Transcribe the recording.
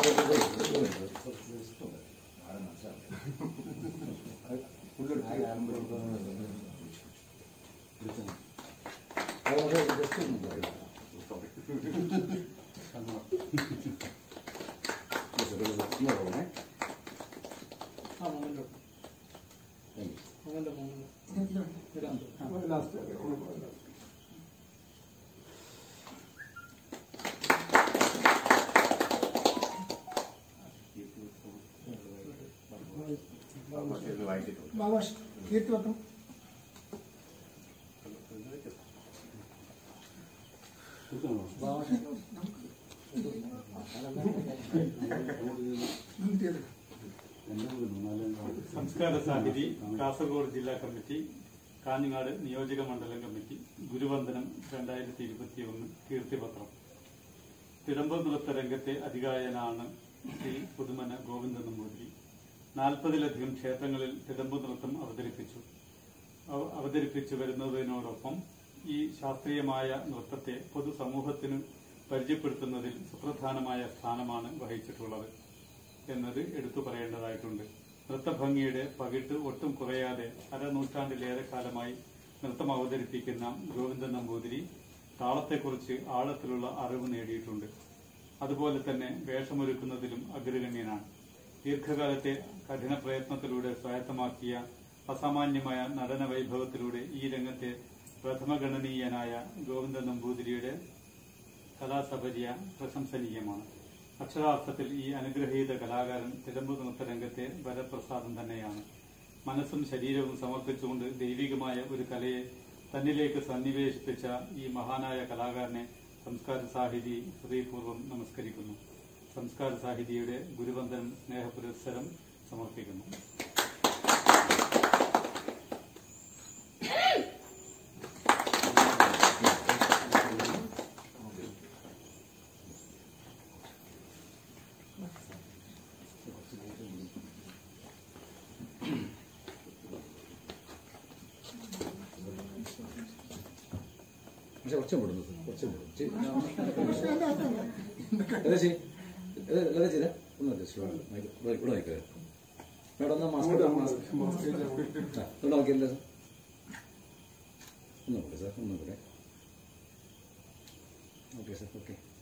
ബാബാഷ് കീർത്തി പത്രം സംസ്കാര സാഹിതി കാസർഗോഡ് ജില്ലാ കമ്മിറ്റി കാഞ്ഞങ്ങാട് നിയോജക മണ്ഡലം കമ്മിറ്റി ഗുരുവന്ദനം രണ്ടായിരത്തി ഇരുപത്തി ഒന്ന് കീർത്തിപത്രം തിടമ്പ നൃത്ത രംഗത്തെ അധികായനാണ് ശ്രീ പുതുമന ഗോവിന്ദ നമ്പൂതിരി നാൽപ്പതിലധികം ക്ഷേത്രങ്ങളിൽ തിടമ്പു നൃത്തം അവതരിപ്പിച്ചു അവ- അവതരിപ്പിച്ചു വരുന്നതിനോടൊപ്പം ഈ ശാസ്ത്രീയമായ നൃത്തത്തെ പൊതുസമൂഹത്തിന് പരിചയപ്പെടുത്തുന്നതിൽ സുപ്രധാനമായ സ്ഥാനമാണ് വഹിച്ചിട്ടുള്ളത് എന്നത് എടുത്തു പറയേണ്ടതായിട്ടുണ്ട് നൃത്തഭംഗിയുടെ പകിട്ട് ഒട്ടും കുറയാതെ അരനൂറ്റാണ്ടിലേറെ കാലമായി നൃത്തം അവതരിപ്പിക്കുന്ന ഗോവിന്ദൻ നമ്പൂതിരി താളത്തെക്കുറിച്ച് ആഴത്തിലുള്ള അറിവ് നേടിയിട്ടുണ്ട് അതുപോലെ തന്നെ വേഷമൊരുക്കുന്നതിലും അഗ്രഗണ്യനാണ് ദീർഘകാലത്തെ കഠിന പ്രയത്നത്തിലൂടെ സ്വായത്തമാക്കിയ അസാമാന്യമായ നടന വൈഭവത്തിലൂടെ ഈ രംഗത്തെ പ്രഥമഗണനീയനായ ഗോവിന്ദൻ നമ്പൂതിരിയുടെ കലാസപര്യ പ്രശംസനീയമാണ് അക്ഷരാർത്ഥത്തിൽ ഈ അനുഗ്രഹീത കലാകാരൻ തിടമ്പു നൃത്ത രംഗത്തെ വരപ്രസാദം തന്നെയാണ് മനസ്സും ശരീരവും സമർപ്പിച്ചുകൊണ്ട് ദൈവികമായ ഒരു കലയെ തന്നിലേക്ക് സന്നിവേശിപ്പിച്ച ഈ മഹാനായ കലാകാരനെ സംസ്കാര സാഹിതി ഹൃദയപൂർവ്വം നമസ്കരിക്കുന്നു സംസ്കാര സാഹിതിയുടെ ഗുരുവന്ദനം സ്നേഹപുരസ്സരം സമർപ്പിക്കുന്നു പക്ഷെ കുറച്ചും വിടുന്നു കുറച്ചും വിടും ചെ- ഏതാ ചെയ്യ്? ഏതാ ഏതാ ചെയ്തേ? ഒന്ന് adjust ചെയ്യ്. മൈക്ക് ഇവിടെ ഇവിടെ നിൽക്കുക മേഡം ഒന്ന് മാസ്ക് ഇട്ടോ? ആ, ഇവിടെ നോക്കിയല്ലേ സാർ ഒന്ന് നോക്കട്ടെ സാർ ഒന്ന് നോക്കട്ടെ ഓക്കെ സാർ ഓക്കെ